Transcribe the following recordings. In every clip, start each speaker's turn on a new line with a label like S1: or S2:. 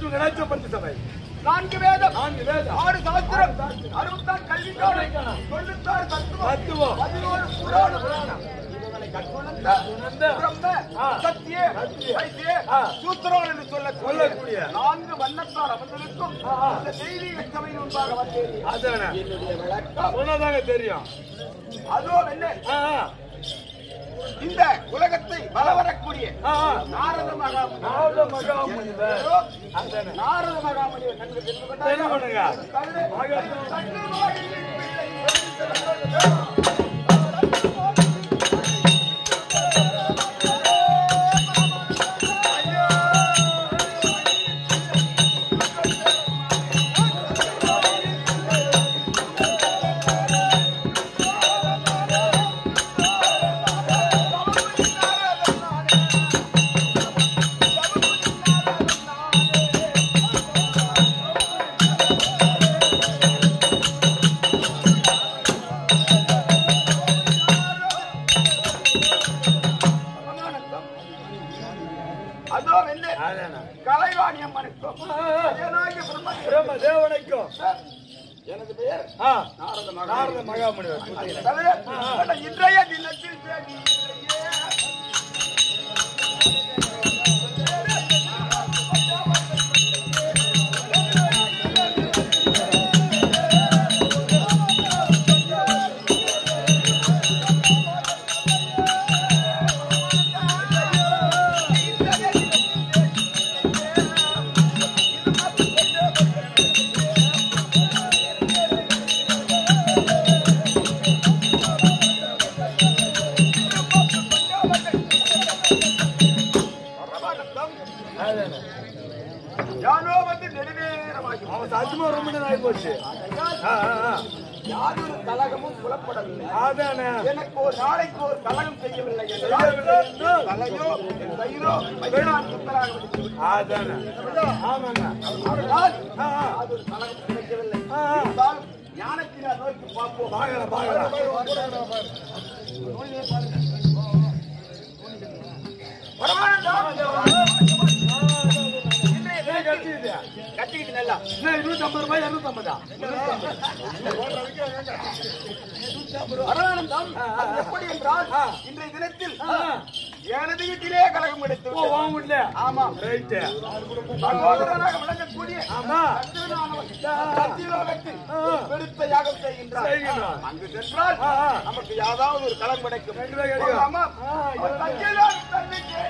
S1: விஷ்ணு கணாட்ச பத்து சபை
S2: நான்கு வேதம்
S1: நான்கு வேதம்
S2: ஆறு சாஸ்திரம் அறுபத்தாறு கல்வி தொண்ணூத்தாறு தத்துவம்
S1: தத்துவம்
S2: பதினோரு புராண புராணம் இவைகளை கற்றுணர்ந்த
S1: உணர்ந்த
S2: பிரம்ம,
S1: ஆ.
S2: சத்திய,
S1: சத்திய,
S2: வைத்திய,
S1: ஆ.
S2: சூத்திரம் என்று சொல்லக்கூடிய
S1: சொல்லக்கூடிய
S2: நான்கு வண்ணத்தால் அமர்ந்திருக்கும்
S1: ஆ, ஆ.
S2: அந்த தெய்வீக சபையின் முன்பாக வந்தேன்
S1: அதானே
S2: என்னுடைய விளக்கம்
S1: சொன்னதாங்க தெரியும்
S2: அதோ என்ன
S1: ஆ, ஆ.
S2: இந்த உலகத்தை வளவரக்கூடிய
S1: ஆ, ஆ.
S2: நாரத மகாமுனி
S1: நாரத மகாமுனிவர். அதானே.
S2: நாரத மகாமுனிவர் கண்கள் தெரிந்து
S1: என்ன
S2: கொண்டார்கள்.
S1: பண்ணுங்க
S2: தந்தை,
S1: மகா-
S2: தந்தை வாயிலில் பிள்ளை பரமானந்தம். அதோ என்ன
S1: அதானே.
S2: கலைவாணி அம்மனுக்கும்
S1: ஆ, ஆ.
S2: அஜனாகிய பிரம்மனுக்கும்
S1: பிரம்ம தேவனுக்கும்
S2: எனது பெயர்
S1: ஆ,
S2: நாரத
S1: நாரத
S2: மகாமுனி
S1: மகாமுனிவர் புத்தகம்.
S2: தவிர, அட, இன்றைய தினத்தில் பேசி பரமானந்தம்
S1: அதானே.
S2: யானோ வந்து நெடுநேரமாகி
S1: அவன் சத்தியமா ரொம்ப நேரம் ஆகி போச்சு ஆ, ஆ, ஆ.
S2: யாதொரு கலகமும் புலப்படவில்லை
S1: அதானே
S2: எனக்கு ஒரு நாளைக்கு ஒரு கலகம் செய்யவில்லை
S1: செய்யவில்லை
S2: என்றால்
S1: என்றால்
S2: தலையோ என் தயிரோ வைரான் புத்தராக விடுத்து
S1: அதானே ஆமாங்க
S2: அவர்களால்
S1: ஆ, ஆ.
S2: அது ஒரு கலகம் கிடைக்கவில்லை
S1: ஆ, ஆ.
S2: இருந்தாலும் ஞானத்தினால் நோக்கி பார்ப்போம்
S1: பார்க்கலாம், பார்க்கலாம்.
S2: இன்றைய
S1: ஏன்
S2: தினத்தில்
S1: கட்டிக்கிட்டு?
S2: கட்டிக்கிட்டு நல்லா
S1: என்ன, இருநூத்தம்பது ரூபாய், இருநூத்தம்பதா?
S2: பரமானந்தம் அது எப்படி என்றால்
S1: ஆ.
S2: இன்றைய தினத்தில்
S1: ஆ.
S2: எனது வீட்டிலே கலகம் கிடைத்து
S1: ஓ, வாங்க முடியல.
S2: ஆமாம்
S1: ரைட்டு.
S2: சகோதரனாக விளங்கக்கூடிய
S1: ஆமா.
S2: சத்தியனானவன் சத்தியலோகத்தில்
S1: ஆ.
S2: பெருத்த யாகம் செய்கின்றார்
S1: செய்கின்றான்.
S2: அங்கு சென்றால்
S1: ஆ, ஆ.
S2: நமக்கு யாதாவது ஒரு களம் கிடைக்கும்
S1: கண்டிப்பா கிடைக்கும்.
S2: ஆமா.
S1: ஆ,
S2: ஒரு சத்தியலோக தன்மைக்கு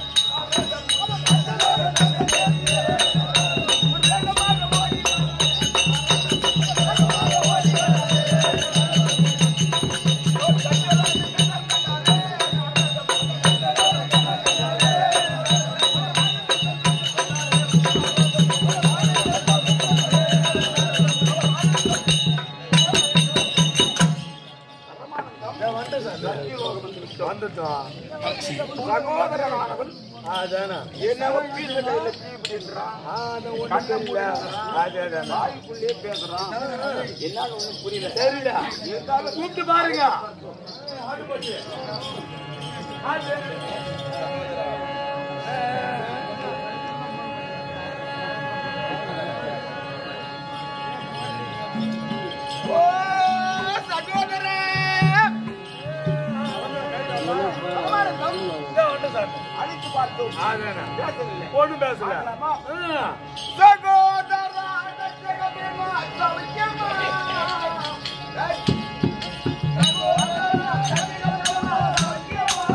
S1: ஏன் வந்துட்டேன் சார். வந்துட்டோம்.
S2: சகோதரனானவன்
S1: அதானே.
S2: என்னவோ பீச கையில தீபிடின்றான்
S1: ஆ, அதான் ஒண்ணும் தெரியல. அது, அதானே.
S2: வாய்க்குள்ளே பேசுறான் என்னால ஒண்ணும் புரியல
S1: தெரியல.
S2: இருந்தாலும்
S1: கூப்பிட்டு பாருங்க
S2: ஓ சகோதரே சமானந்தம்
S1: இதோ வந்துட்டேன் சார்.
S2: அழைத்து பார்த்தோம்
S1: அதானே.
S2: பேசவில்லை
S1: ஒண்ணும் பேசல
S2: பார்க்கலாமா?
S1: ஆ.
S2: சகோதரா ஜெகதேமா சௌக்கியமா ஏய். சகோதரா ஜெகதேமா சௌக்கியமா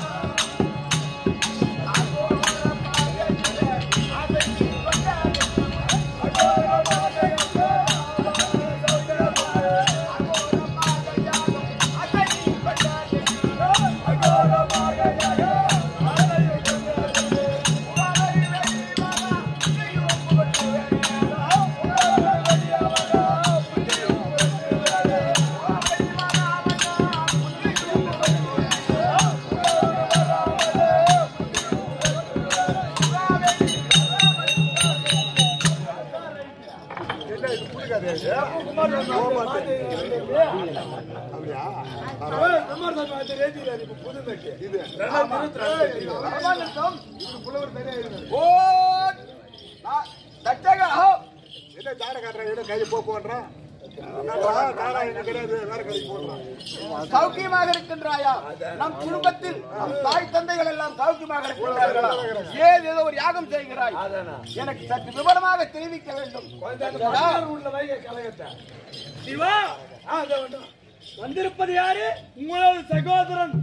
S1: என்ன இது புரியாது இது? குமார் சாமி மாத்தி-
S2: அப்படியா
S1: ஏய், குமார் சாமி மாத்தி ரேஞ்சில இப்ப புது மெட்டு. ரெண்டாயிரத்தி இருபத்தி ரெண்டு.
S2: பரமானந்தம்
S1: இது புலவர் நிறைய இருக்கு.
S2: ஓ நான்
S1: காட்டுறான் எடு கையை போ போன்றான் என்னடா, நானா என்ன கிடையாது வேற கடைக்கு போடுறான்
S2: சௌக்கியமாக இருக்கின்றாயா நம் குடும்பத்தில் நம் தாய் தந்தைகள் எல்லாம் சௌக்கியமாக இருக்கின்றார்களா ஏன் ஏதோ ஒரு யாகம் செய்கிறாய் எனக்கு சற்று விவரமாக தெரிவிக்க வேண்டும்
S3: சிவா வந்திருப்பது யாரு உங்களது சகோதரன்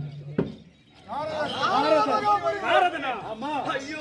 S3: நாரதனா ஆமா ஐயோ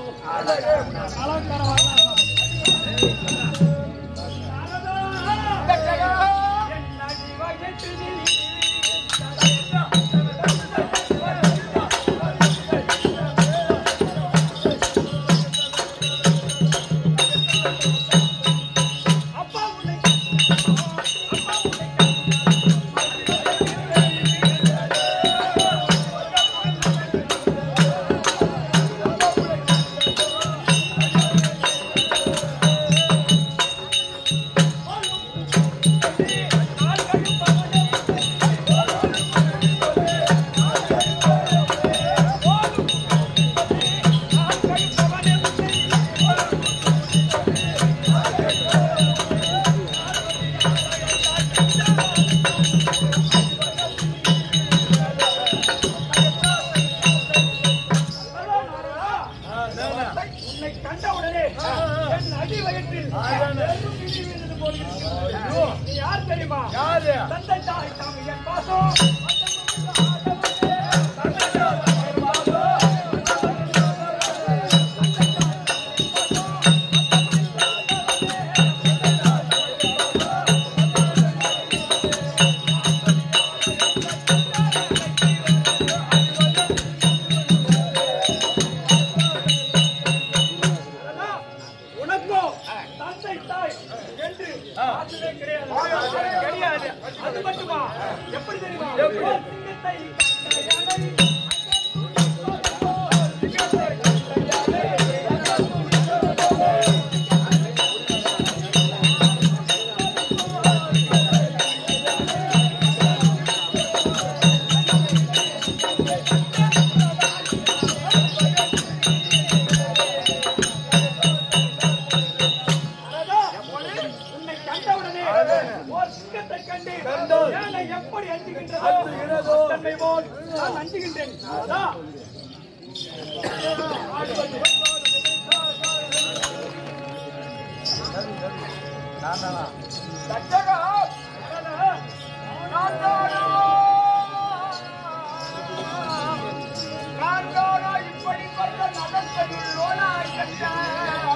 S3: உன்னை கண்டவுடனே என் அடி வயிற்றில் எறும்பு பிடி விழுந்தது போல் இருக்கிறது. நீ யார் தெரியுமா
S2: யாரு?
S3: தந்தை தாய் தாமி என் பாசம் உனக்கோ தந்தை தாய் என்று ஆசையே கிடையாது கிடையாது அது மட்டுமா எப்படி தெரியுமா ஓர் சிங்கத்தை கண்ட யானை, அழகா, உன்னை கண்டவுடனே ஓர் சிங்கத்தை கண்டு யானை எப்படி அஞ்சுகின்றதோ தன்னை போல் நான் அஞ்சுகின்றேன் அழகா.
S2: தச்சகா, நான் தானா? நான் தானா இப்படிப்பட்ட நடத்தையுள்ளோனா கண்டான்?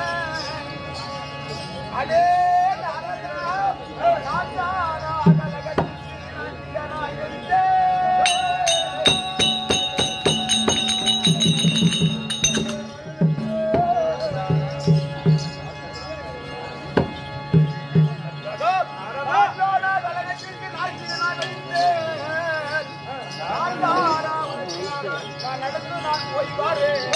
S2: அடே நாரதா, நான் தானா கலகத்தில் நந்தியனாய் இருந்தேன். நாராயணா கலகத்திற்கு நாய்ச்சியனாய் இருந்தேன். நான் தானா நான் நடந்து நான் போய் வாரேன்.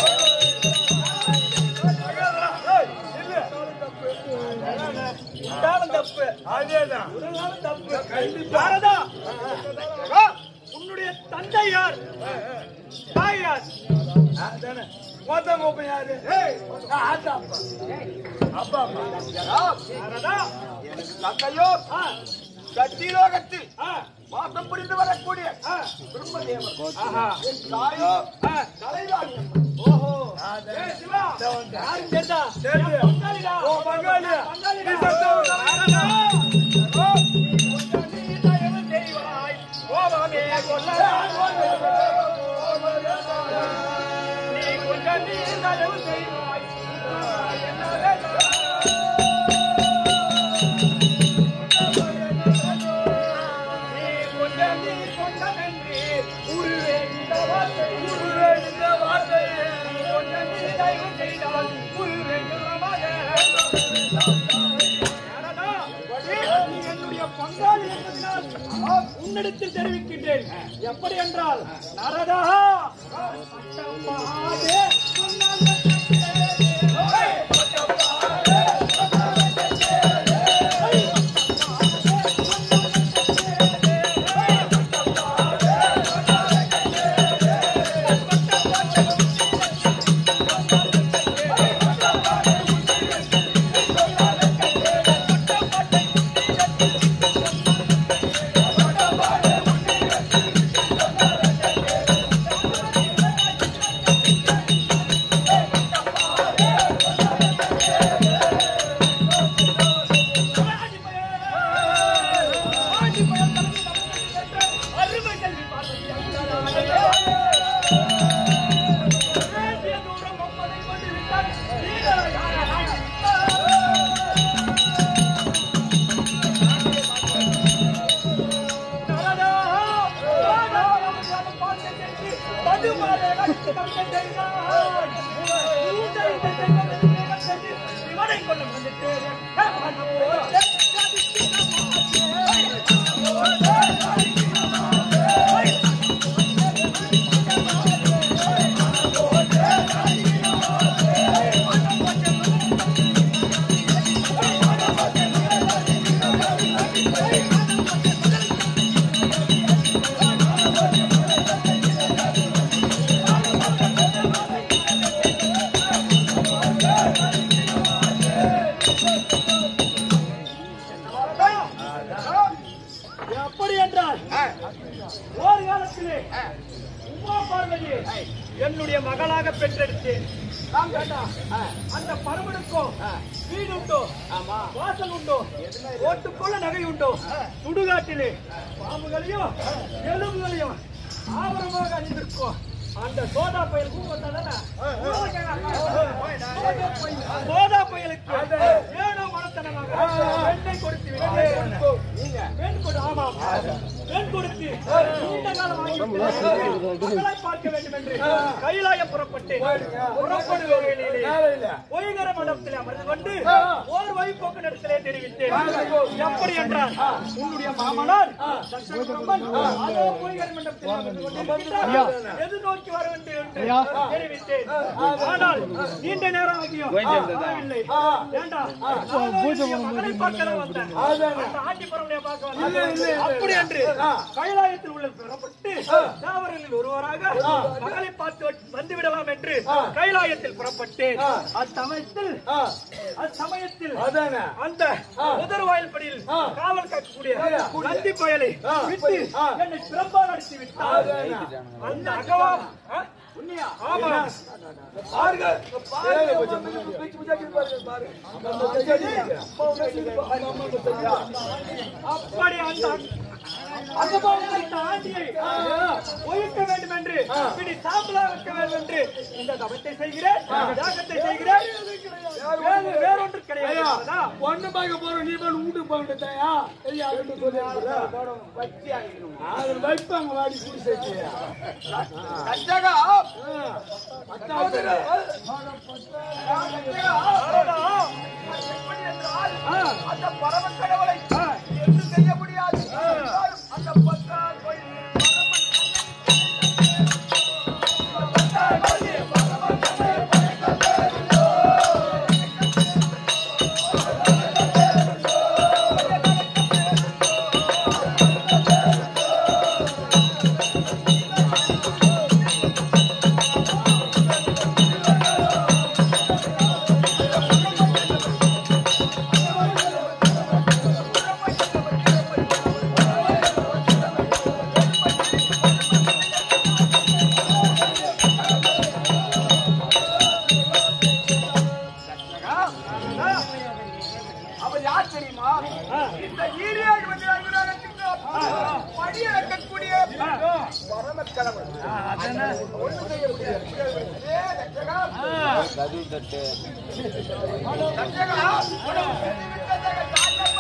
S3: உண்டாலும் தப்பு
S1: அதேதான்
S3: உடனாலும் தப்பு பாரதா அழகா, உன்னுடைய தந்தை யார் தாய் யார் மொத்த கோப்பம் யாரு நான் ஆத்தா அப்பா அப்பா அப்பா பாரதா
S2: எனக்கு தந்தையோ
S3: ஆ,
S2: சத்திலோகத்தில்
S3: ஆ,
S2: வாசம் புரிந்து வரக்கூடிய
S3: ஆ,
S2: பிரம்மதேவர்
S3: ஆஹா.
S2: என் தாயோ
S3: ஆ.
S2: தலைவாணி
S3: ஓஹோ ஏய், சிவா யாரும் தெரிந்தா
S1: தெரியுது.
S3: என் பங்காளிடா
S1: ஓ, பங்காளி.
S3: பங்காளிடா
S1: நீ சத்தம்
S3: பாரதா. ஓ, நீ கொஞ்சம் நீ தயவு செய்வாய். கோபமே கொள்ள நீ கொஞ்சம் நீ தயவு செய்வாய். என்ன வேண்டாம். நீ கொஞ்சம் நீ சொன்னதென்று உருவே இந்த வார்த்தை உருவே இந்த வார்த்தை நீ கொஞ்சம் நீ தயவு செய்தால் உருவே நிறமாக நாரதா, நீ என்னுடைய பங்காளி என்பதனால் நான் உன்னிடத்தில் தெரிவிக்கின்றேன் எப்படி என்றால் நாரதா பட்டப்பாதே, கொடை கொள்ள வந்துட்டு எப்படி என்றால் ஒரு காலத்திலே உமா பார்வதி என்னுடைய மகளாக பெற்றெடுத்தேன் நான் கேட்டா, அந்த பரமனுக்கும் வீடு உண்டோ வாசல் உண்டோ ஓட்டுக்குள்ள நகை உண்டோ சுடுகாட்டிலே பாம்புகளையும் எலும்புகளையும் ஆவரமாக அணிந்திருக்கும் அந்த சோதா பயல் சோதா பயலுக்கு ஏனோ மனத்தனமாக பெண்ணை கொடுத்து விட்டேன் பெண் கொடு ஆமாம் பெண் கொடுத்து நீண்ட காலம் ஆகி மகளை பார்க்க வேண்டும் என்று கைலாயம் புறப்பட்டு புறப்படுகிற வேளையிலே பொய்கர மண்டபத்தில் அமர்ந்து கொண்டு ஓர் வழிபோக்கு நடத்திலே தெரிவித்தேன் எப்படி என்றால் உன்னுடைய மாமனார் தட்சகம்பன் அதோ பொய்கர மண்டபத்தில் அமர்ந்து கொண்டிருக்கிறார். எது நோக்கி வர வேண்டும் என்று தெரிவித்தேன் ஆனால் நீண்ட நேரம் ஆகியும் வரவில்லை வேண்டாம் பூஜை மகளை பார்க்க வந்தேன் அந்த ஆண்டிபுரம்லையா பார்க்க வந்தேன் அப்படி என்று கைலாயத்தில் உள்ள பெறப்பட்டு தாவரங்களில் ஒருவராக மகளை பார்த்து வந்து விடலாம் என்று கைலாயத்தில் புறப்பட்டேன் அச்சமயத்தில் அச்சமயத்தில் அந்த உதர்வாயில் படியில் காவல் காக்கக்கூடிய நந்தி பயலை விட்டு என்னை சிறப்பாக நடத்தி விட்டார் அந்த அகவாம் ஆ? ஆமா அப்படி அந்த அந்த பாவத்தை தாண்டியை ஒழிக்க வேண்டும் என்று பிடி சாம்பலா வைக்க வேண்டும் என்று இந்த தவத்தை செய்கிறேன் தியாகத்தை செய்கிறேன் வேறு வேறொன்று கிடையாது அதான்.
S1: ஒண்ணு பார்க்க போறோம் நீ போய் வீட்டுக்கு போக வேண்டியதாயா அது வைப்பாங்க வாடி கூடி சேர்த்து
S2: தட்சகா
S3: அவ்வளவுதான்.
S2: எப்படி என்றால், அந்த பரம கடவுளை என்று செய்ய முடியாது என்றாலும் அந்த பத்தார் கோயில் அவர் யார் தெரியுமா இந்த ஈரியாடு வந்து அனுராகத்துக்கு படி இறக்கக்கூடிய பரம கடவுள் ஒண்ணும் செய்ய முடியாது ஏ, தட்சகா. தட்சகா, உனக்கு தெரிவித்ததாக தாங்கள்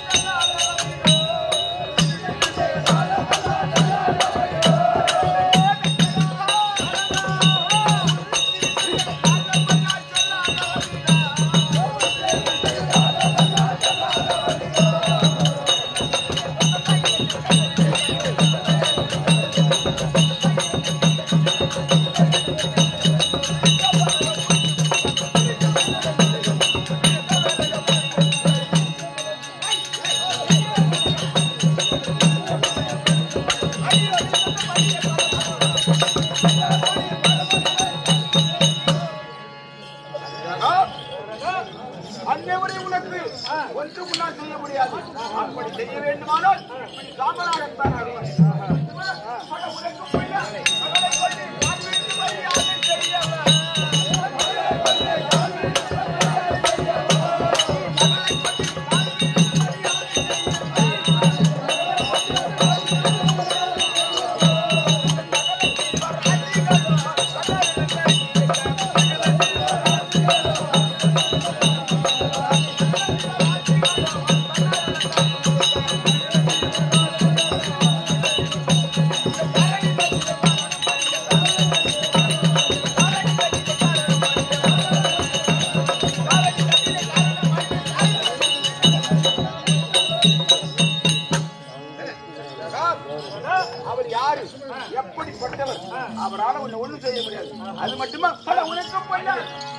S2: அன்னைவரை உனக்கு ஒன்று முன்னால் செய்ய முடியாது அப்படி செய்ய வேண்டுமானால் இப்படி சாமராகத்தான் ஆடுவார். பல உனக்கு புரியாது. மகளை கொண்டு வாழ்விற்கு மரியாதை செய்யவர்.
S3: ஆ
S2: அவரால உன்னை ஒண்ணும் செய்ய முடியாது அது மட்டுமா அட, உனக்கு பொய்யா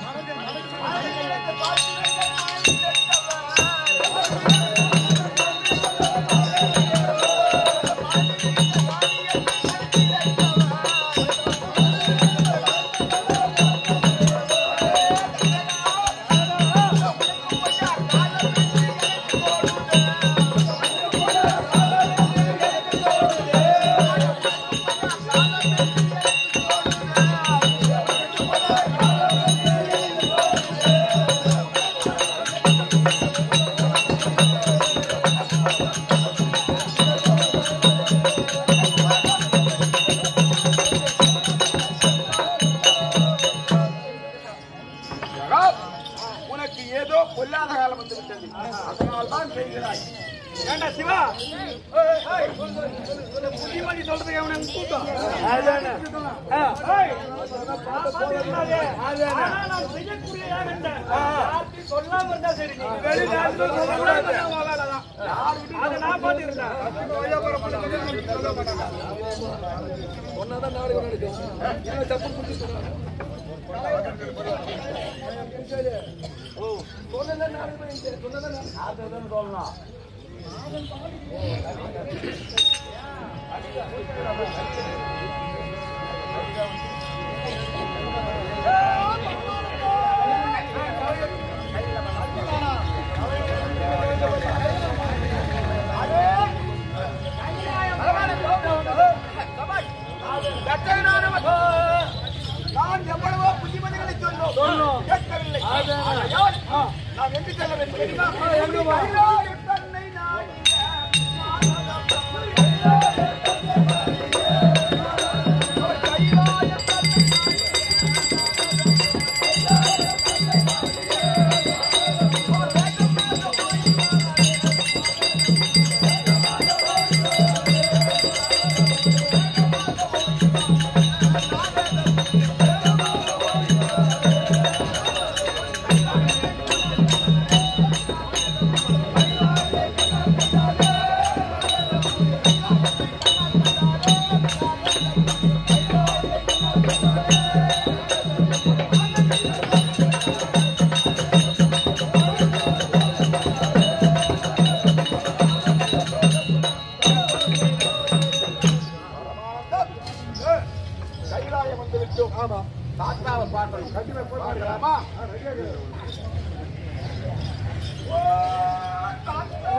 S2: ஜகா, உனக்கு ஏதோ பொல்லாத காலம் வந்து விட்டது அதனால் தான் செய்கிறாய்
S3: ஏண்டா சிவா புத்திமதி சொல்றது அவனுக்கு கூட்டம் ஆ, ஏய், நான் பார்த்து இருக்காதே. ஆனா நான் செய்யக்கூடிய யாருன்ற யார்கிட்டயும் சொல்லாம இருந்தா சரி நீ வெளியில யார்கிட்டயும் சொல்லக்கூடாது. உன் வேலைதான். அதை நான் பார்த்து இருந்தேன்
S2: நான் எவ்வளவோ புத்திமதிகளை சொன்னோம் கேட்கவில்லை ஆகையால் நாம் எங்கு செல்ல வேண்டும் தெரியுமா கைலாய தன்னை நாடிய கைலாய தன்னை கைலாயம் வந்து விட்டோம் ஆமா தாத்தாவை பார்க்கணும் கட்டில போய் பார்க்கலாமா ஓ, தாத்தா.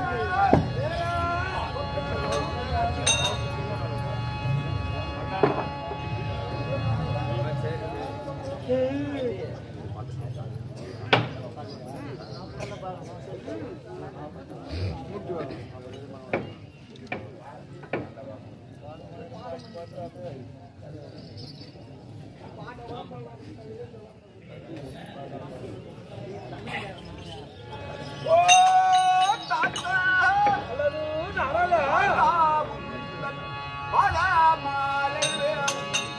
S2: ஓ, தாத்தா. பல மாலைகள்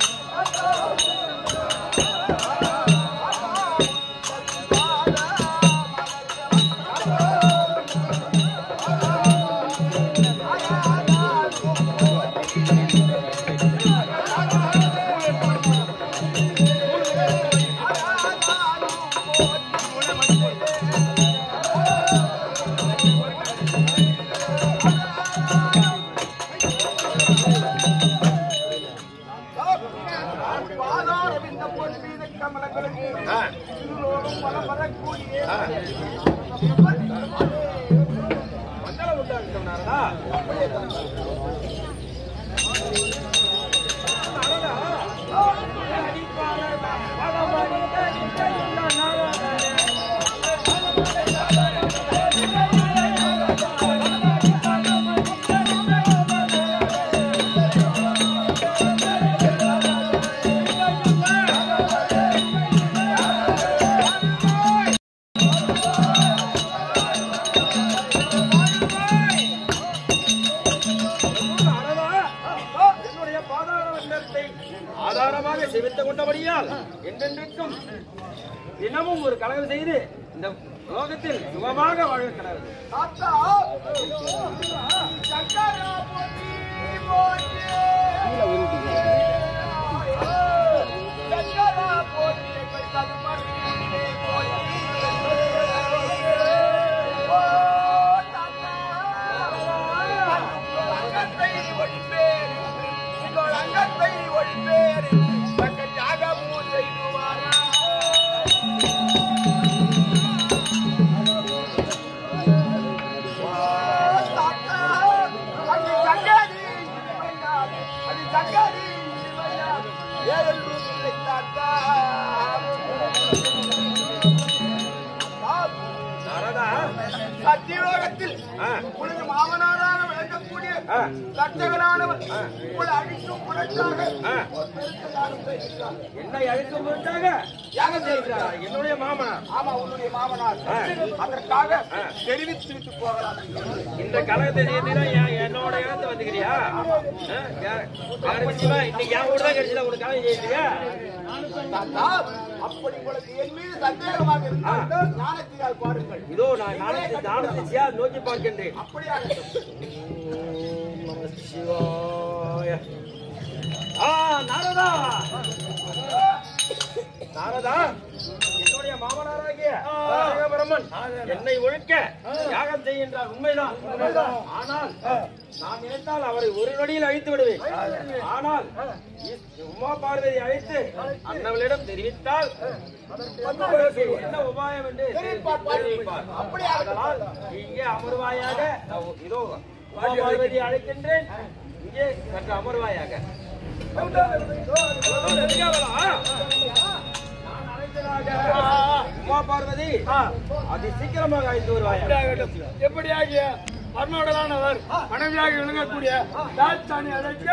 S2: பாதாரம் இந்த பொன் மீத கமலங்களுக்கு திருலோகம் பலம் வரக்கூடிய
S3: மண்டலம் உண்டாக்கி சொன்னாரா என்னுடைய பாதார வந்தத்தை ஆதாரமாக செவித்துக் கொண்டபடியால் என்றென்றைக்கும் தினமும் ஒரு கலகம் செய்து இந்த லோகத்தில் சுகமாக வாழ கடவுள்
S2: தாத்தா சங்கரா போற்றி போற்றி சத்தியோகத்தில்
S4: ஆ.
S2: உனது மாமனாராக விளங்கக்கூடிய
S4: ஆ.
S2: ரட்சகனானவர் உங்களை அழிக்கும் புரட்சாக
S4: ஆ.
S2: ஒரு பெருத்த யாகம் செய்கிறார்.
S4: என்னை அழைக்கும் பொருட்டாக
S2: யாகம் செய்கிறார்
S4: என்னுடைய மாமனார்
S2: ஆமா உன்னுடைய மாமனார்
S4: ஆ.
S2: அதற்காக
S4: ஆ.
S2: தெரிவித்து விட்டு போகலாம்
S4: இந்த கலகத்தை சேர்த்துதான் என் என்னோட இடத்து வந்துக்கிறியா ஆ? யா- வேற விஷயமா இன்னைக்கு என் கூட தான் கிடைச்சதா உனக்கு கலகம் செய்யறியா
S2: தாத்தா, அப்படி உங்களுக்கு என் மீது சந்தேகமாக இருந்தால் ஞானத்தினால் பாருங்கள்
S4: இதோ நான் நாளத்தை நாளத்தை நோக்கி பார்க்கின்றேன்
S2: அப்படியாகட்டும்
S4: சிவாய ஆ நாரதா நாரதா என்னுடைய மாமனாராகிய பிரம்மன் என்னை ஒழிக்க யாகம் செய்கின்றார் உண்மைதான் ஆனால் நான் நினைத்தால் அவரை ஒரு நொடியில் அழித்து விடுவேன் ஆனால் உமா பார்வதி அழைத்து அண்ணவளிடம் தெரிவித்தால் அதற்கு என்ன உபாயம் என்று தெரிவிப்பார் அதனால் இங்கே அமர்வாயாக இதோ உமா பார்வதி அழைக்கின்றேன் இங்கே சற்று அமர்வாயாக நான் அழைத்ததாக உமா பார்வதி அதி சீக்கிரமாக அழைத்து வருவாயாக
S3: எப்படியாகிய மர்மோடலானவர் மனைவியாக விளங்கக்கூடிய ராஜ்தானி அழைக்க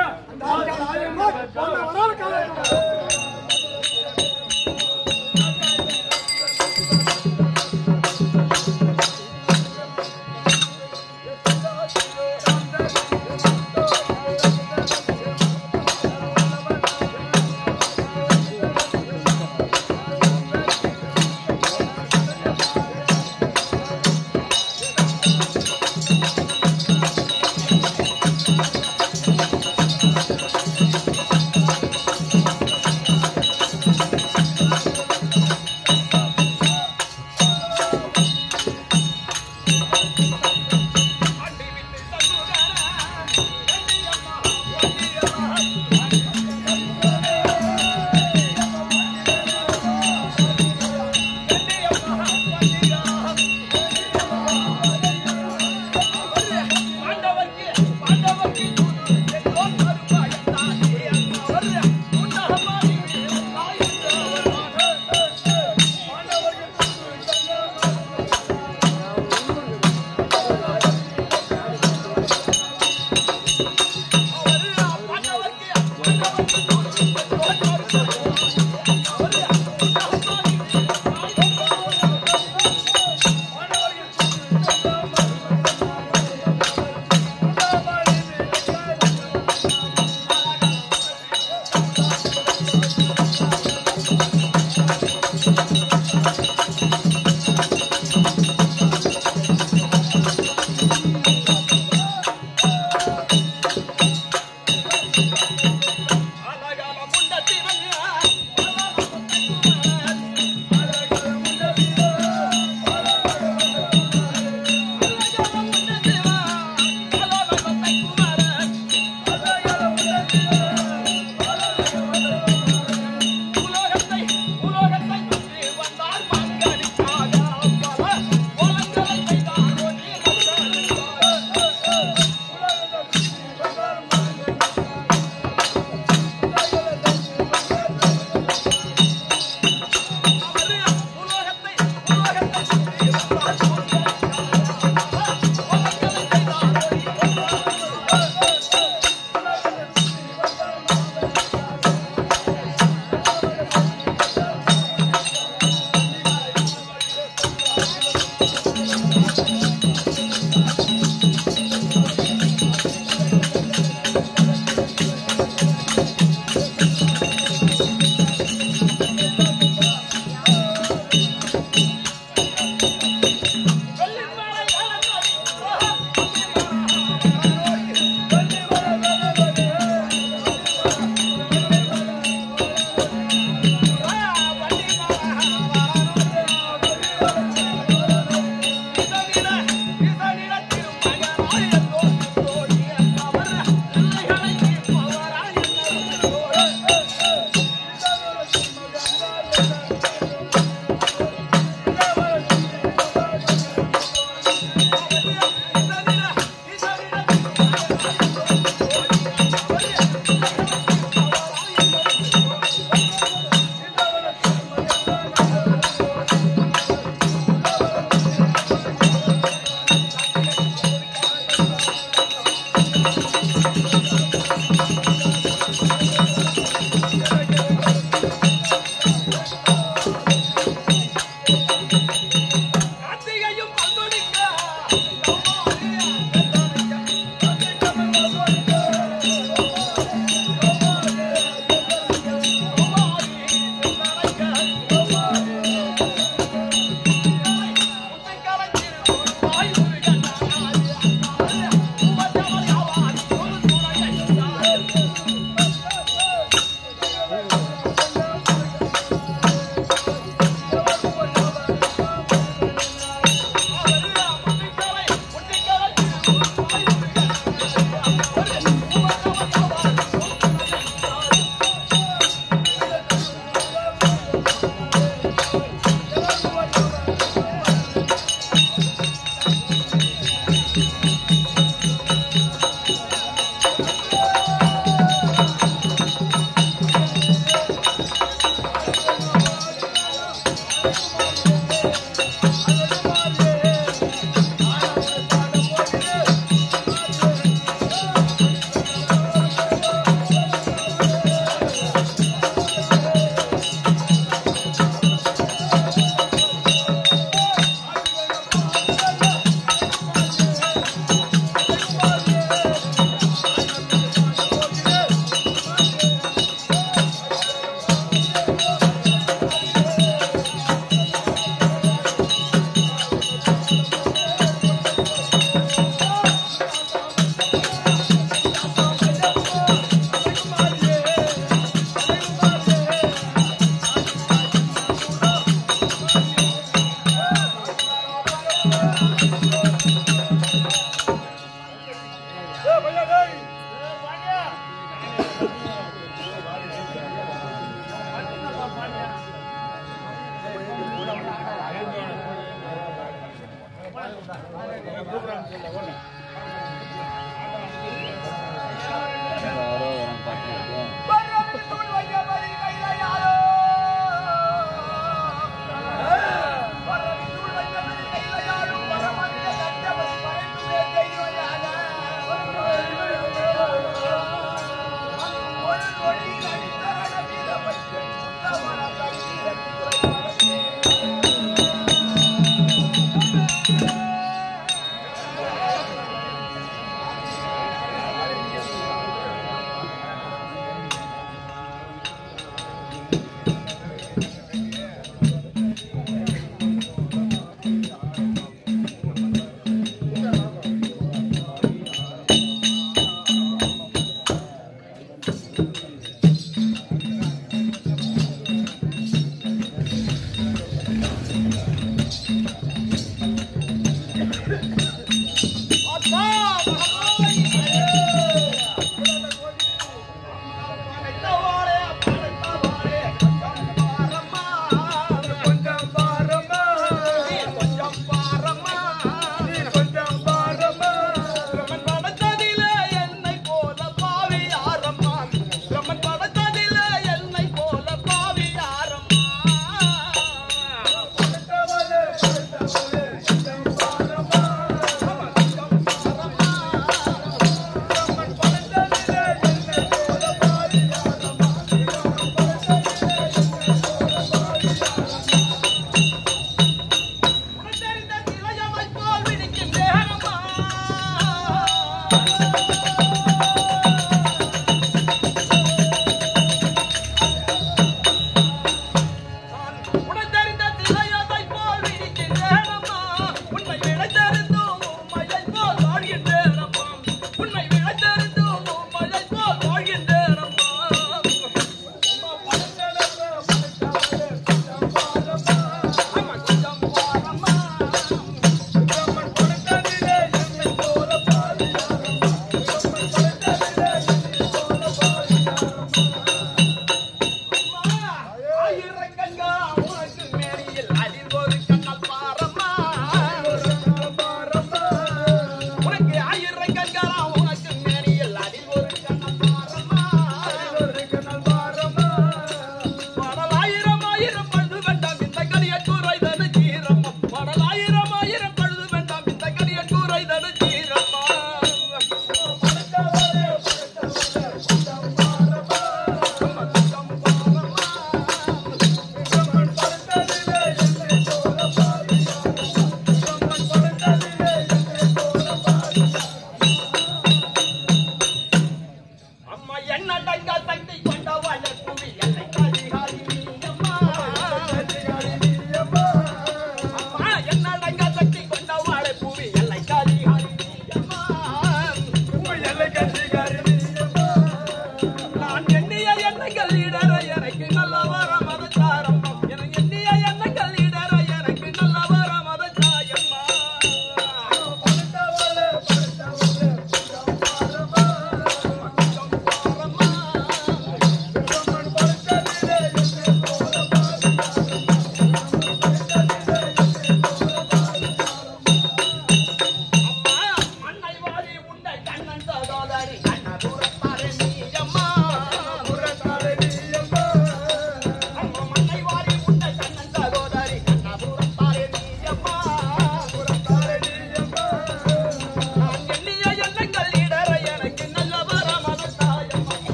S2: ஆ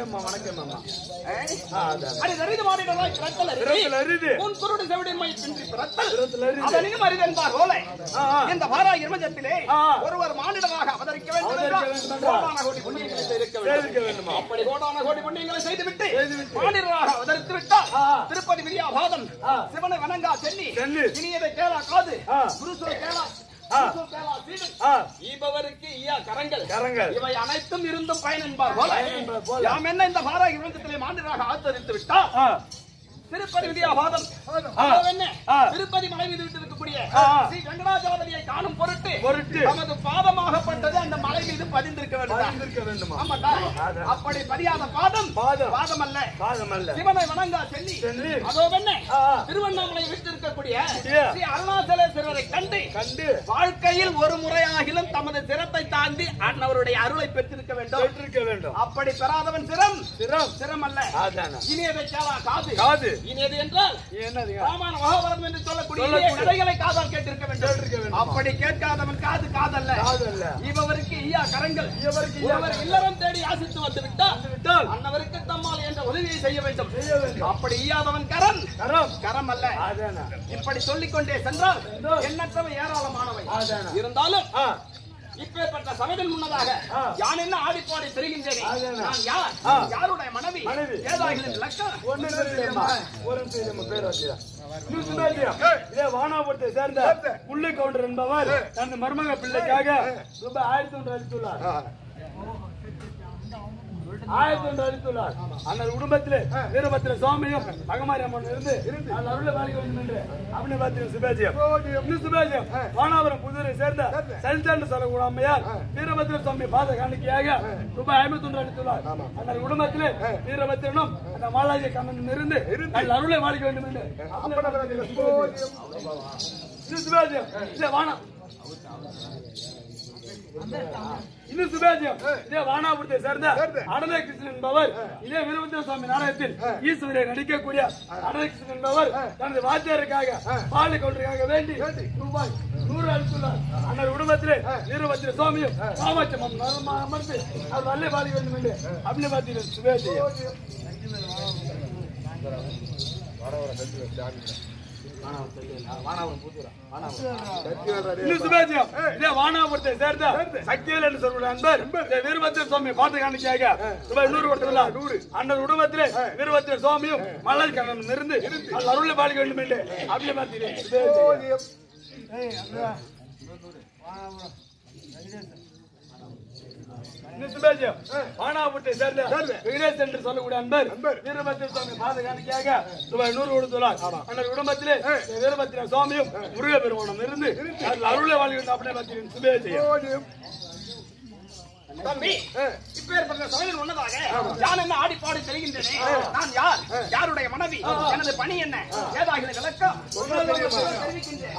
S1: வணக்கம் வணக்கம் மாமா
S2: அடி தரிது மாறிடலாய் பிறத்தல் அரிது.
S1: பிறத்தல் அரிது.
S2: உன் குருடு செவிடின்மை பின்றி பிறத்தல்.
S1: பிறத்தல் அரிது.
S2: அதனினும் அரிதென்பார் ஓலை.
S1: ஆ, ஆ.
S2: இந்த பாரா இருமஜத்திலே
S1: ஆ.
S2: ஒருவர் மானிடமாக அவதரிக்க வேண்டும்
S1: அவதரிக்க
S2: என்றால்
S1: வேண்டும் என்றால்
S2: கோடான கோடி புண்ணியங்களை செய்திருக்க
S1: செய்திருக்க
S2: வேண்டும்.
S1: வேண்டுமா?
S2: அப்படி கோடான கோடி புண்ணியங்களை செய்துவிட்டு
S1: செய்துவிட்டு.
S2: மானிடராக அவதரித்து விட்டால்
S1: ஆ.
S2: திருப்பதி விரியாபாதம்
S1: ஆ.
S2: சிவனை வணங்கா சென்னி
S1: சென்னி.
S2: இனியதை கேளா காது
S1: ஆ.
S2: குருசோல் கேளா
S1: ஆ.
S2: குருசோல் கேளா சீடு.
S1: ஆ,
S2: ஈபவருக்கு ஈயா கரங்கள்
S1: கரங்கள்.
S2: இவை அனைத்தும் இருந்தும் பயன் என்பார் போல
S1: பயன் என்பார் போல.
S2: யாம் என்ன இந்த பாராகி விருந்தத்திலே மாண்டிராக ஆச்சரித்து விட்டால்
S1: ஆ,
S2: திருப்பதி வித்யாபாதம்
S1: ஆ.
S2: என்ன
S1: ஆ.
S2: திருப்பதி மலை மீது விட்டிருக்கக்கூடிய
S1: ஆ.
S2: ஸ்ரீ வெங்கடாஜலபதியை காணும் பொருட்டு
S1: பொருட்டு.
S2: நமது பாதமாகப்பட்டது அந்த மலை மீது பதிந்திருக்க வேண்டும்
S1: பதிந்திருக்க வேண்டுமா?
S2: ஆமாட்டா
S1: அதான்.
S2: அப்படி பதியாத பாதம்
S1: பாதம்.
S2: பாதம் அல்ல
S1: பாதம் அல்ல.
S2: சிவனை வணங்கா சென்னி
S1: சென்னி.
S2: அதோ என்ன
S1: ஆ, ஆ.
S2: திருவண்ணாமலை விட்டிருக்கக்கூடிய
S1: அப்படியே.
S2: ஸ்ரீ அருணாச்சலேஸ்வரரை கண்டு
S1: கண்டு
S2: வாழ்க்கையில் ஒரு முறையாகிலும் தமது சிரத்தை தாண்டி அன்னவருடைய அருளை பெற்றிருக்க வேண்டும்
S1: பெற்றிருக்க வேண்டும்
S2: அப்படி பெறாதவன் சிரம்
S1: சிரம்
S2: சிரம் அல்ல
S1: அதானே.
S2: இனியதை கேளா காது
S1: காது.
S2: இனியது என்றால்
S1: என்னதுங்க
S2: ராமாயண மகாபாரதம் என்று சொல்லக்கூடிய
S1: சொல்லக்கூடிய.
S2: இனிய கதைகளை காதால் கேட்டிருக்க
S1: கேட்டிருக்க
S2: வேண்டும்
S1: வேண்டும்.
S2: அப்படி கேட்காதவன் காது காதல்ல
S1: காது அல்ல.
S2: இவருக்கு ஈயா கரங்கள்
S1: இவருக்கு ஈயா
S2: ஒருவர் இல்லறம் தேடி ஆசித்து வந்து விட்டால்
S1: விட்டால்
S2: அன்னவருக்கு தம்மால் என்ற உதவியை செய்ய வேண்டும்
S1: செய்ய வேண்டும்.
S2: அப்படி ஈயாதவன் கரம்
S1: கரம்
S2: கரம் அல்ல
S1: அதானே.
S2: இப்படி சொல்லிக் கொண்டே சென்றால்
S1: சென்றால்.
S2: எண்ணற்றவை ஏராளமானவை
S1: அதானே.
S2: இருந்தாலும்
S1: ஆ,
S2: இப்பேற்பட்ட சபையின் முன்னதாக
S1: ஆ.
S2: யான் என்ன ஆடிப்பாடி தெரிகின்றேனே
S1: அதானே.
S2: நான் யார்
S1: ஆ.
S2: யாருடைய மனைவி
S1: மனைவி.
S2: ஏதாகிலும் லட்சம்
S1: ஒண்ணும் தெரியலையம்மா. ஒரு நிமிஷம் நம்ம பேர் வச்சுடா. இன்னும் சுதாரியா? இதே வானாபுரத்தை சேர்ந்த புள்ளி கவுண்டர் என்பவர் தனது மருமக பிள்ளைக்காக ரூபாய் ஆயிரத்தி ஒன்று அளித்துள்ளார் ஆயிரத்தி ஒன்று அளித்துள்ளார் அந்த குடும்பத்திலே வீரபத்திர சுவாமியும் மகமாரி அம்மன் இருந்து அந்த அருளை வாழிக்க வேண்டும் என்று அப்படி பார்த்தீங்க சுபேஜியம் இன்னும் சுபேஜியம் வானாபுரம் புதுரை சேர்ந்த சனிச்சாண்டு சொல்லக்கூடிய அம்மையார் வீரபத்திர சுவாமி பாத காணிக்கையாக ரூபாய் ஐம்பத்தி ஒன்று அளித்துள்ளார் அந்த குடும்பத்திலே வீரபத்திரனும் அந்த மாலாஜி கண்ணன் இருந்து அந்த அருளை வாழிக்க வேண்டும் என்று இன்னும் சுபேஜியம் இல்ல வானா இன்னும் சுபேஜியம் இதே வானாபுரத்தை சேர்ந்த அடலை கிருஷ்ணன் என்பவர் இதே வீரபத்திர சுவாமி நாடகத்தில் ஈஸ்வரை நடிக்கக்கூடிய அடலை கிருஷ்ணன் என்பவர் தனது வாத்தியாருக்காக பாலு கவுண்டருக்காக வேண்டி ரூபாய் நூறு அளித்துள்ளார் அந்த குடும்பத்திலே வீரபத்திர சுவாமியும் காமாட்சி அம்மன் அமர்ந்து அவர் நல்ல பாலிக்க வேண்டும் என்று அப்படி பார்த்தீங்க சுபேஜியம் இன்னும் சுபேஜியம் இதே வானாபுரத்தை சேர்ந்த சக்திவேல் என்று சொல்லுடைய அன்பர் இந்த வீரபத்திர சுவாமி பாட்டு காணிக்கையாக ரூபாய் நூறு கொடுத்துள்ளார் நூறு அந்த குடும்பத்திலே வீரபத்திர சுவாமியும் மலர் கண்ணனும் இருந்து அது அருளை பாலிக்க வேண்டும் என்று அப்படி பார்த்தீங்க சுபேஜியம் இன்னும் சுபேஜியம் வானாபுரத்தை சேர்ந்த விக்னேஷ் என்று சொல்லக்கூடிய அன்பர் வீரபத்திர சுவாமி பாத காணிக்கையாக ரூபாய் நூறு கொடுத்துள்ளார் அந்த குடும்பத்திலே வீரபத்திர சுவாமியும் முருக பெருமானம் இருந்து அதில் அருளை வாழ்கின்ற அப்படியே பார்த்தீங்க சுபேஜியம்
S2: தம்பி இப்பேற்பட்ட சபையில் முன்னதாக யான் என்ன ஆடி பாடி தெரிகின்றேனே நான் யார் யாருடைய மனைவி எனது பணி என்ன ஏதாகிற விளக்கம் தெரிவிக்கின்றேன்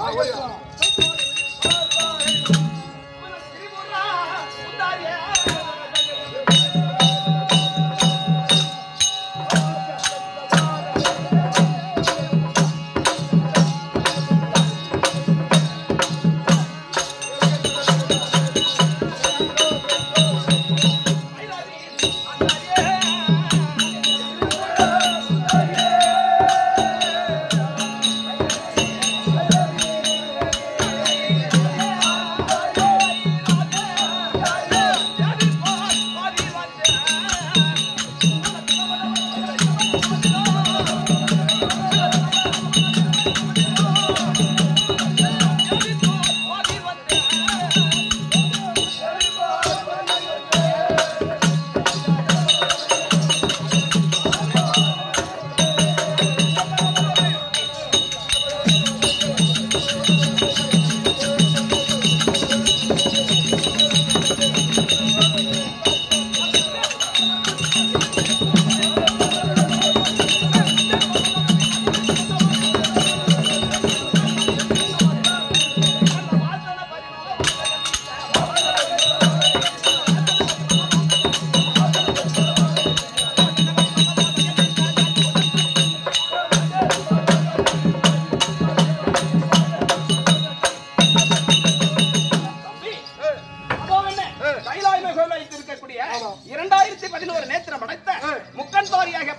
S2: திரிபுரா சுந்தரியே.
S3: ஆ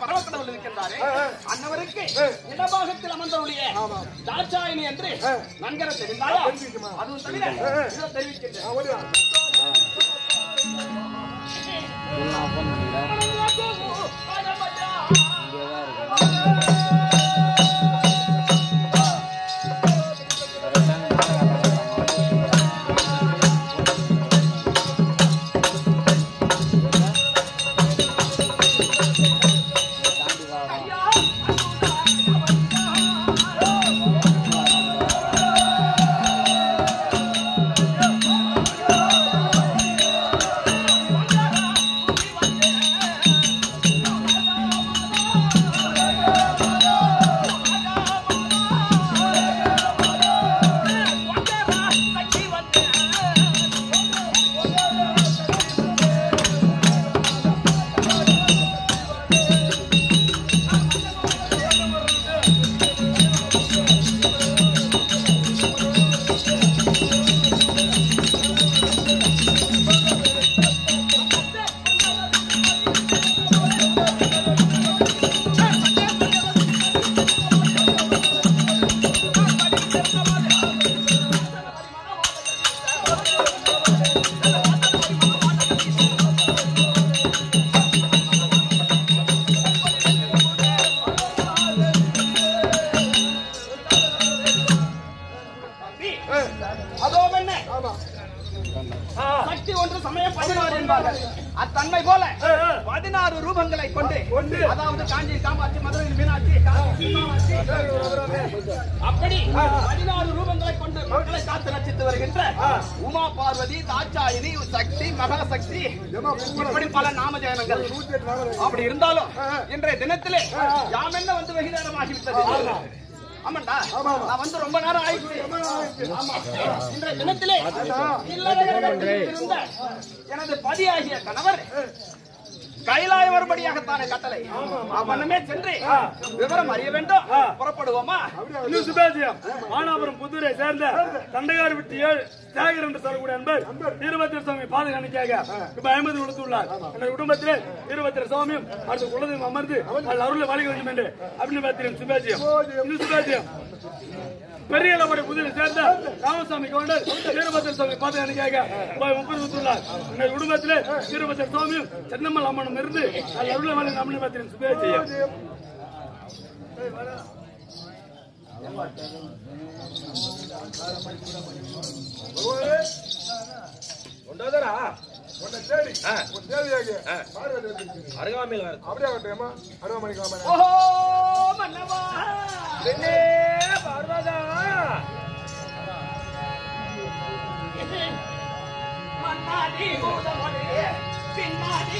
S2: பரமக்கடவுள் இருக்கின்றாரே அன்னவருக்கு இடபாகத்தில் அமர்ந்தவருடைய தாட்சாயினி என்று நன்கர தெரிந்தாயா அதுவும் தவிர இதோ தெரிவிக்கின்றேன் அதோ என்ன சக்தி ஒன்று சமயம் பதினாறு என்பார்கள் அத்தன்மை போல பதினாறு ரூபங்களை கொண்டு அதாவது காஞ்சி காமாட்சி மதுரை மீனாட்சி காமாட்சி, காமாட்சி. அப்படி பதினாறு ரூபங்களை கொண்டு மக்களை காத்து ரசித்து வருகின்ற உமா பார்வதி தாட்சாயினி சக்தி மகாசக்தி இப்படி பல நாமஜயனங்கள் அப்படி இருந்தாலும் இன்றைய தினத்திலே யாம் என்ன வந்து வெகு நேரமாகிவிட்டது ஆமாண்டா நான் வந்து ரொம்ப நேரம் ஆயிடுச்சு ஆமா. இன்றைய தினத்திலே இல்லறையில் இருந்த எனது பதியாகிய கணவர் கைலாய வரும்படியாகத்தானே கட்டளை அவனமே சென்று விவரம் அறிய வேண்டும் புறப்படுவோமா
S1: இன்னும் சுபேஜியம் மானாபுரம் புத்தூரை சேர்ந்த தண்டையார் விட்டு ஏழு தியாகர் என்று சொல்லக்கூடிய அன்பர் வீரபத்திர சுவாமி பாதுகாணிக்காக இப்ப ஐம்பது கொடுத்துள்ளார் அந்த குடும்பத்திலே வீரபத்திர சுவாமியும் அடுத்த குலதெய்வம் அமர்ந்து அதில் அருளை வழங்க வேண்டும் என்று அப்படின்னு பார்த்தேன் சுபேஜியம் இன்னும் சுபேஜியம் பெரிய இளமடை புதியில் சேர்ந்த ராமசாமி கவுண்டர் வீரபத்திர சுவாமி பாதுகாணிக்காக ரூபாய் முப்பது கொடுத்துள்ளார் இந்த குடும்பத்திலே வீரபத்திர சுவாமியும் சென்னம்மல் அம்மனும் இருந்து அதில் அருளை வழங்க அப்படின்னு பார்த்தேன் சுபேஜியம்
S4: கொண்டாதரா
S5: உன்னை தேடி
S4: ஆ.
S5: உன் தேவையாக
S4: ஆ.
S5: பார்வதி வந்திருக்கிறது.
S4: அருகாமையில் வர
S5: அப்படியே ஆகட்டுமா அருவாமணிக்காம
S2: ஓஹோ மன்னவா
S4: பெண்ணே பார்வதா
S2: மன்னாடி பூதமொழி பின்னாடி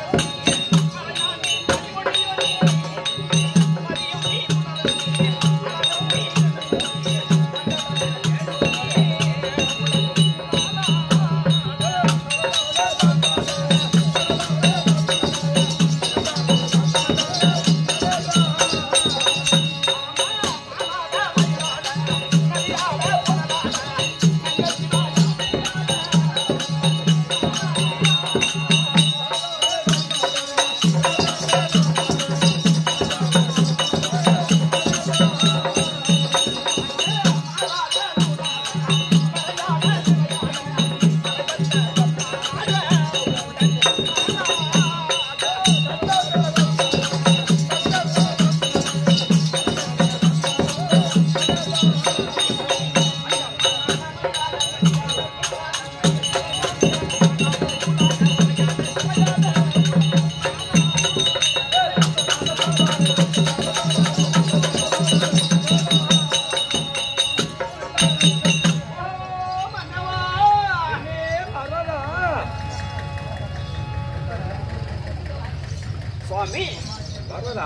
S2: சுவாமி
S4: பார்வதா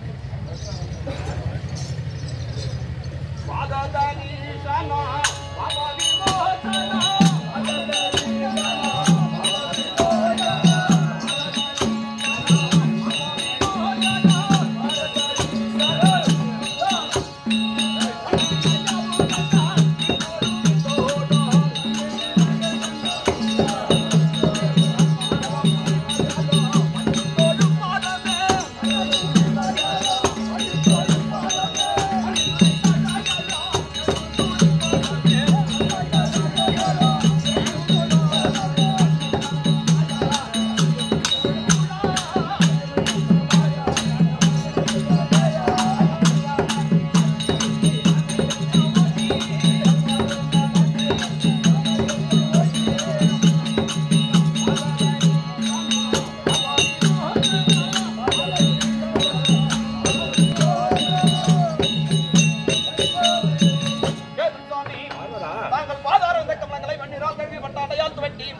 S2: வாதாதானி சனா வாதாதி மோசனா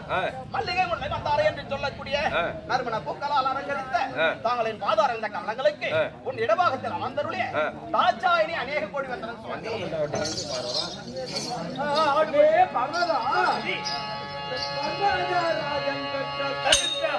S4: ஆ.
S2: மல்லிகை முல்லை மந்தாரை என்று சொல்லக்கூடிய
S4: ஆ.
S2: நறுமண பூக்களால் அலங்கரித்த
S4: ஆ.
S2: தாங்களின் பாதார இந்த கமலங்களுக்கு
S4: ஆ.
S2: உன் இடபாகத்தில் அமர்ந்தருளிய
S4: ஆ.
S2: தாச்சாயினி அநேக கோடி வந்தனன் சுவாமி
S3: அப்படியே பர்வதா பர்வதராஜன் பெற்ற தரித்திர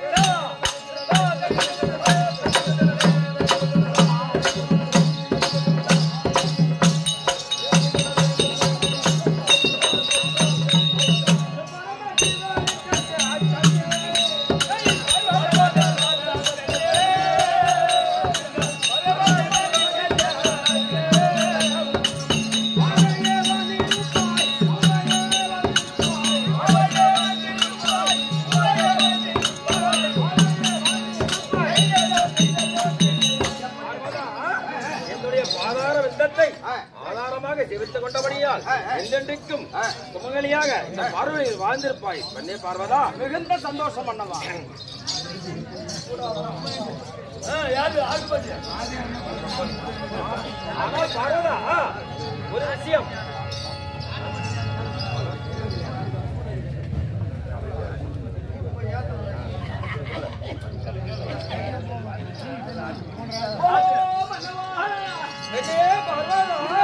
S4: என்னுடைய பாதார விந்தத்தை ஆதாரமாக செவித்துக் கொண்டபடியால் என்றென்றைக்கும் சுமங்கலியாக இந்த பார்வையில் வாழ்ந்திருப்பாய் பண்ணே பார்வதா
S2: மிகுந்த சந்தோஷம் பண்ணவா
S3: யாரு ஆகுபதி
S4: ஆனால் பார்வதா ஒரு விஷயம்
S3: பெண்ணே பர்வதா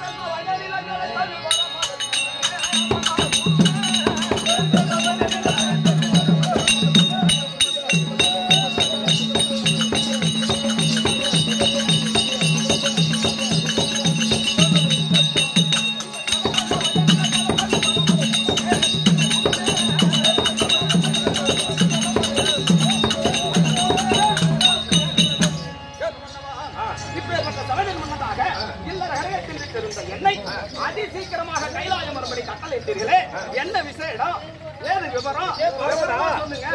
S2: இப்பேற்பட்ட சபையில் முன்னதாக இல்லற கரையத்தில் விட்டிருந்த என்னை அதி சீக்கிரமாக கைலாயம் வரும்படி கட்டளையிட்டீர்களே என்ன விசேடம் ஏது விவரம் விவரமா சொல்லுங்க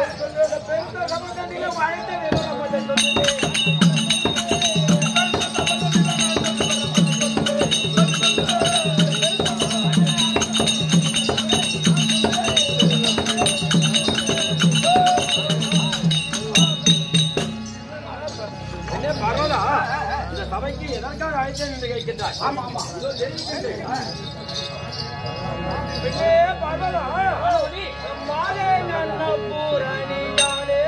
S4: என்ன பார்வதா இந்த சபைக்கு எதற்காக அழைத்தேன் என்று கேட்கின்றாய் ஆமா ஆமா
S3: பெண்ணே பர்வதா மாலே நன்ன பூரணியாலே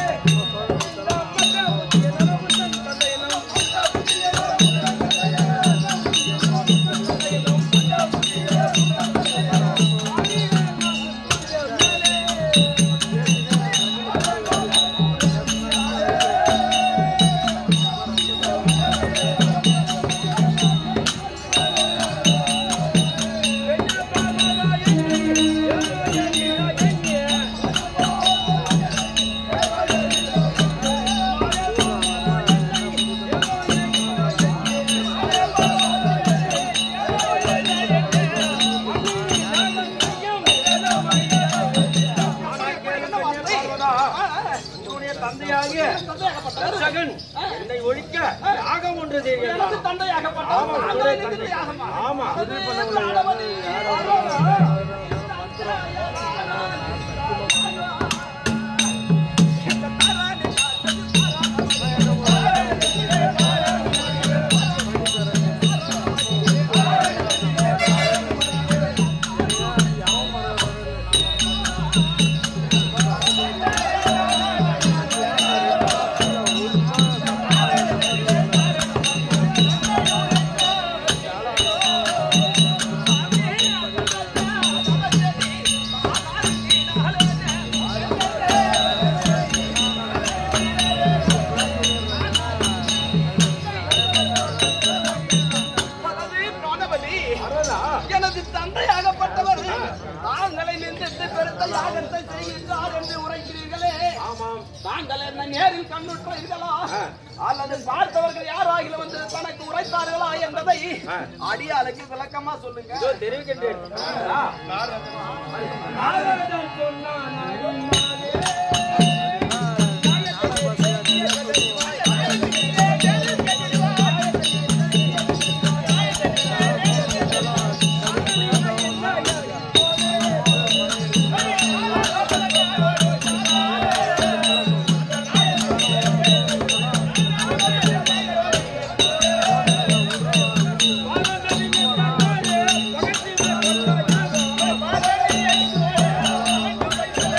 S4: உன்னுடைய தந்தையாகிய தட்சகன் என்னை ஒழிக்க யாகம் ஒன்று செய்கிறான் ஆமா உன்னுடைய தந்தை ஆமா
S2: பதவி பிராணபலி. எனது தந்தையாகப்பட்டவர் தாங்களை நிந்தித்து பெருத்த யாகத்தை செய்கின்றார் என்று உரைக்கிறீர்களே தாங்கள் என்ன நேரில் கண்ணுற்றீர்களா அல்லது பார்த்தவர்கள் யாராகிலும் வந்து தனக்கு உரைத்தார்களா என்பதை அடியாளுக்கு விளக்கமா சொல்லுங்க
S4: இதோ தெரிவிக்கின்றேன்
S3: நாரதன் சொன்னான்
S2: ஆ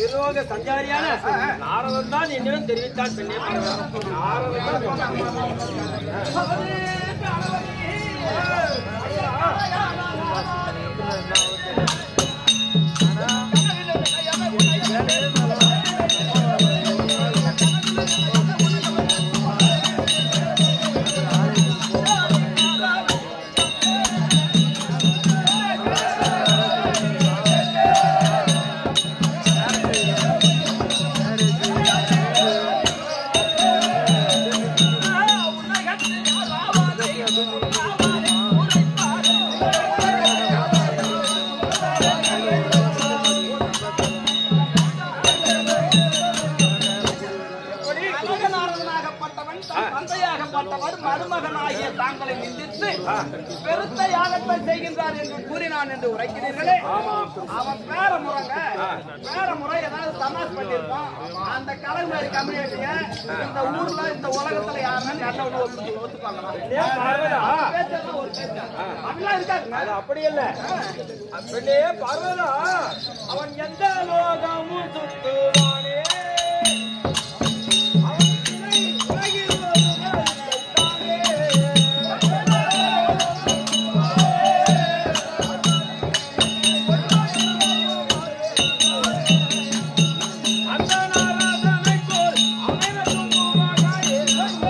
S4: இருலோக சஞ்சாரியான நாரதன் தான் என்னிடம் தெரிவித்தான் பெண்ணே பார்வதா. நாரதன் தான் சொன்னான்.
S2: மகனாகப்பட்டவன் தன் தந்தையாகப்பட்டவர் மருமகனாகிய தாங்களை நிந்தித்து பெருத்த யாகத்தை செய்கின்றார் என்று கூறினான் என்று உரைக்கிறீர்களே அவன் பேர முறைங்க பேர முறை ஏதாவது தமாஷ் பண்ணிருப்பான் அந்த கலைஞர் கம்யூனிட்டிய இந்த ஊர்ல இந்த உலகத்துல யாருன்னா நல்ல ஒத்து ஒத்துப்பாங்களா
S4: ஏன் பார்வதா?
S2: பேச்செல்லாம் ஒரு பேச்சா அப்படிலாம் இருக்காதுங்க
S4: அது அப்படி இல்ல பெண்ணே பார்வதா அவன் எந்த லோகமும் சுத்துவானே அவன் சிலை உலகில் ஒருவன் செத்தானே. அந்த நாரதனைப் போல் அனைவரும் உருவாகாயே.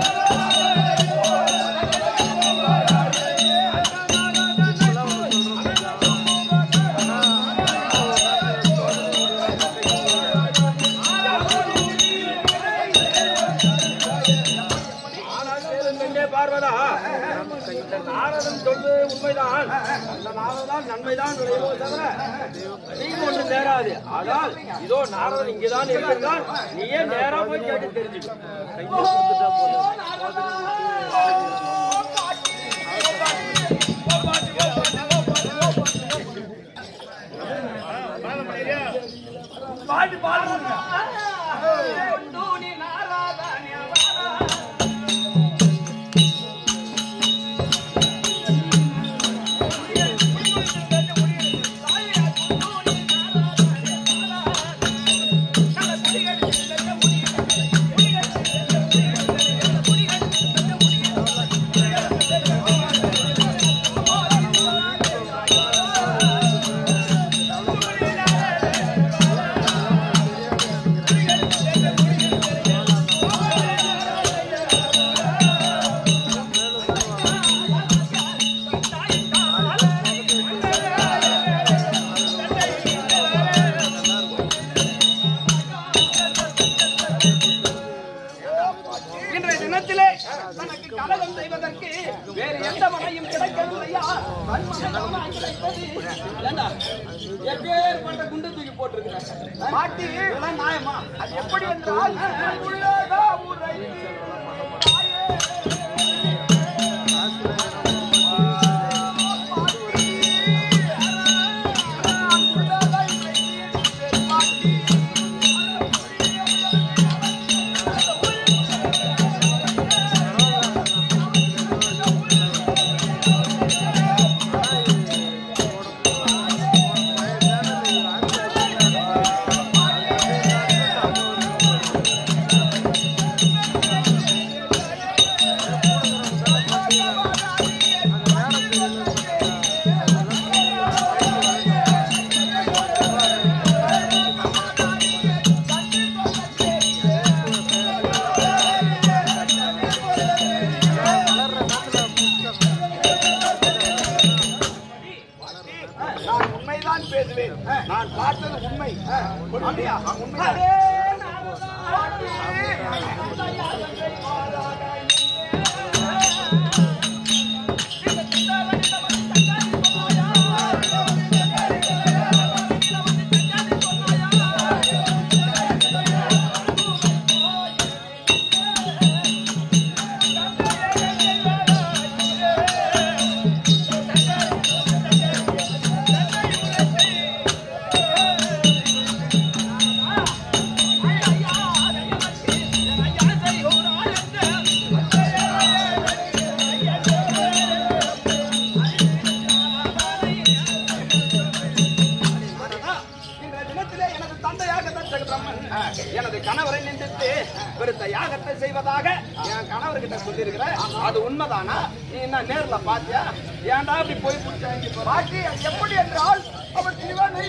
S4: ஆனால் மேலும் பெண்ணே பார்வதா இந்த நாரதன் சொல்வது உண்மைதான் அந்த நாரதான் நன்மைதான் விளைவோ தவிர நீங்க ஒன்று நேராது ஆனால் இதோ நாரதன் இங்கேதான் இருக்கிறான் நீயே நேரா போய் கேட்டு தெரிஞ்சுக்கோ
S1: பாட்டு பாடுறாங்க
S2: இன்றைய தினத்திலே தனக்கு கலகம் செய்வதற்கு வேறு எந்த மனையும் கிடைக்கவில்லையா தன்மகனாக கிடைத்தது. ஏண்டா, எப்பேற்பட்ட குண்டு தூக்கி போட்டிருக்கிறேன் பாட்டி இதெல்லாம் நியாயமா அது எப்படி என்றால் உள்ளதா உரைத்து நான் உண்மைதான் பேசுவேன் நான் பார்த்தது உண்மை அப்படியா உண்மை
S3: ஐயா
S2: பிரம்மன் எனது கணவரை நிந்தித்து பெருத்த யாகத்தை செய்வதாக என் கணவர்கிட்ட சொல்லியிருக்கிற அது உண்மைதானா நீ என்ன நேர்ல பாத்தியா ஏன்டா இப்படி போய் பிடிச்சாங்க பாட்டி எப்படி என்றால் அவர் சிவனை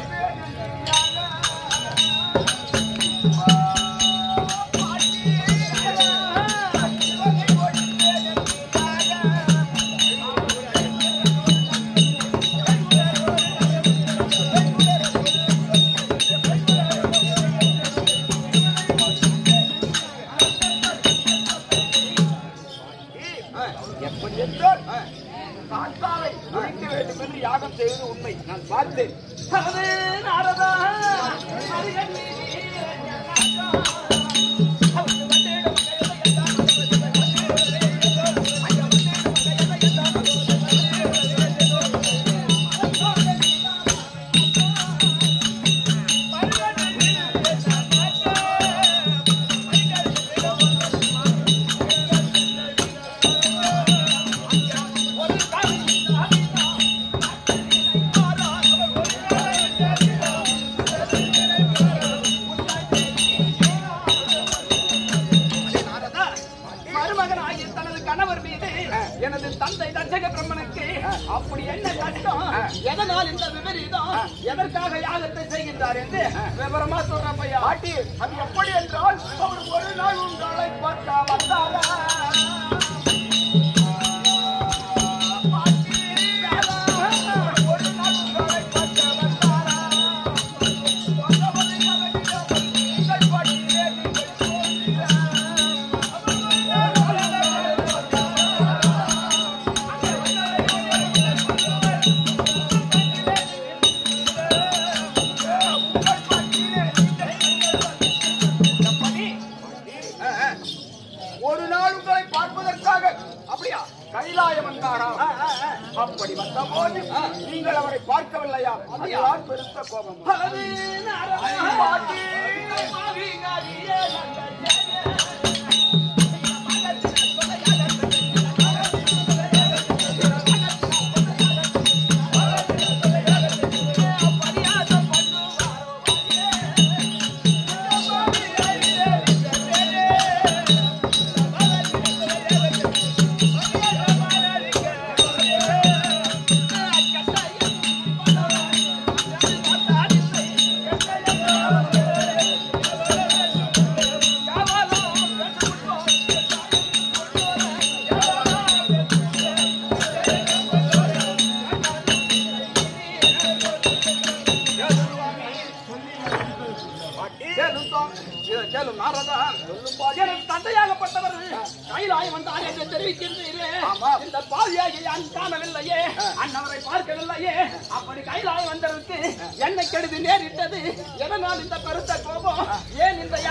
S2: எப்படி என்றால் காத்தாவை குளிக்க வேண்டும் என்று யாகம் செய்வது உண்மை நான் பார்த்தேன் அது நாரதா நாரதா, மருமகனாகிய தனது கணவர் மீது எனது தந்தை தட்சக பிரம்மனுக்கு அப்படி என்ன கஷ்டம் எதனால் இந்த விபரீதம் எதற்காக யாகத்தை செய்கின்றார் என்று விவரமா சொல்ற பையா பாட்டி அது எப்படி என்றால் அவர் ஒரு நாள் உங்களை பார்க்க வந்தாரா பாட்டி, ஒரு நாள் உங்களை பார்க்க வந்தாரா? வந்தவரை அவரிடம் நீங்கள் பற்றியே நீங்கள் ஒரு நாள் உங்களை பார்ப்பதற்காக அப்படியா கைலாயம் வந்தாரா அப்படி வந்த போது நீங்கள் அவரை பார்க்கவில்லையா அதுதான் பெருத்த கோபம் பாட்டி, கேளும் இதை கேளும் நாரதா எனக்கு தந்தையாகப்பட்டவர் கைலாயம் வந்தார் என்று தெரிவிக்கின்றீரே இந்த பாவியாகி நான் காணவில்லையே அன்னவரை பார்க்கவில்லையே அப்படி கைலாயம் வந்ததற்கு என்ன கெடுதி நேரிட்டது எதனால் இந்த பெருத்த கோபம் ஏன் இந்த